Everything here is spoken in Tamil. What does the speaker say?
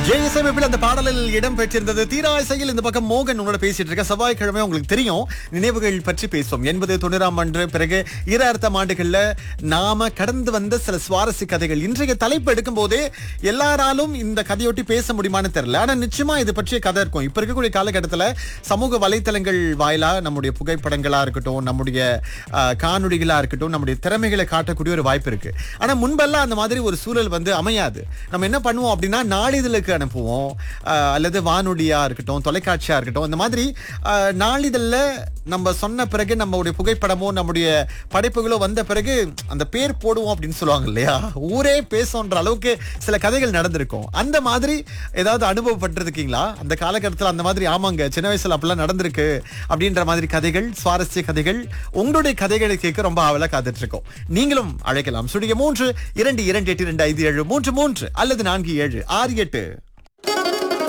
ஜெயசமைப்பில் அந்த பாடலில் இடம் பெற்றிருந்தது தீராசையில் இந்த பக்கம் மோகன் உங்களோட பேசிட்டு இருக்க செவ்வாய்க்கிழமை உங்களுக்கு தெரியும் நினைவுகள் பற்றி பேசுவோம் எண்பது தொண்ணூறாம் ஆண்டு பிறகு ஈராயிரத்தாம் ஆண்டுகள்ல நாம கடந்து வந்த சில சுவாரஸ்ய கதைகள் இன்றைய தலைப்பு எடுக்கும் போதே எல்லாராலும் இந்த கதையொட்டி பேச முடியுமான்னு தெரியல ஆனா நிச்சயமா இது பற்றிய கதை இருக்கும் இப்ப இருக்கக்கூடிய காலகட்டத்துல சமூக வலைத்தளங்கள் வாயிலா நம்முடைய புகைப்படங்களா இருக்கட்டும் நம்முடைய அஹ், காணொளிகளா இருக்கட்டும் நம்முடைய திறமைகளை காட்டக்கூடிய ஒரு வாய்ப்பு இருக்கு ஆனா முன்பெல்லாம் அந்த மாதிரி ஒரு சூழல் வந்து அமையாது நம்ம என்ன பண்ணுவோம் அப்படின்னா நாளிதழுக்கு அனுப்புவோம் அஹ், அல்லது வானொலியா இருக்கட்டும் தொலைக்காட்சியா இருக்கட்டும் இந்த மாதிரி அஹ், நாளிதழ்ல நம்ம சொன்ன பிறகு நம்மளுடைய புகைப்படமோ நம்முடைய படைப்புகளோ வந்த பிறகு அந்த பேர் போடுவோம் அப்படின்னு சொல்லுவாங்க இல்லையா ஊரே பேசுன்ற அளவுக்கு சில கதைகள் நடந்திருக்கும் அந்த மாதிரி ஏதாவது அனுபவப்பட்டிருக்கீங்களா அந்த காலகட்டத்தில் அந்த மாதிரி ஆமாங்க சின்ன வயசுல அப்படிலாம் நடந்திருக்கு அப்படின்ற மாதிரி கதைகள் சுவாரஸ்ய கதைகள் உங்களுடைய கதைகளை கேட்க ரொம்ப ஆவலா காத்துட்டு இருக்கோம் நீங்களும் அழைக்கலாம் சுடிய மூன்று இரண்டு இரண்டு எட்டு இரண்டு ஐந்து ஏழு மூன்று மூன்று அல்லது நான்கு ஏழு ஆறு எட்டு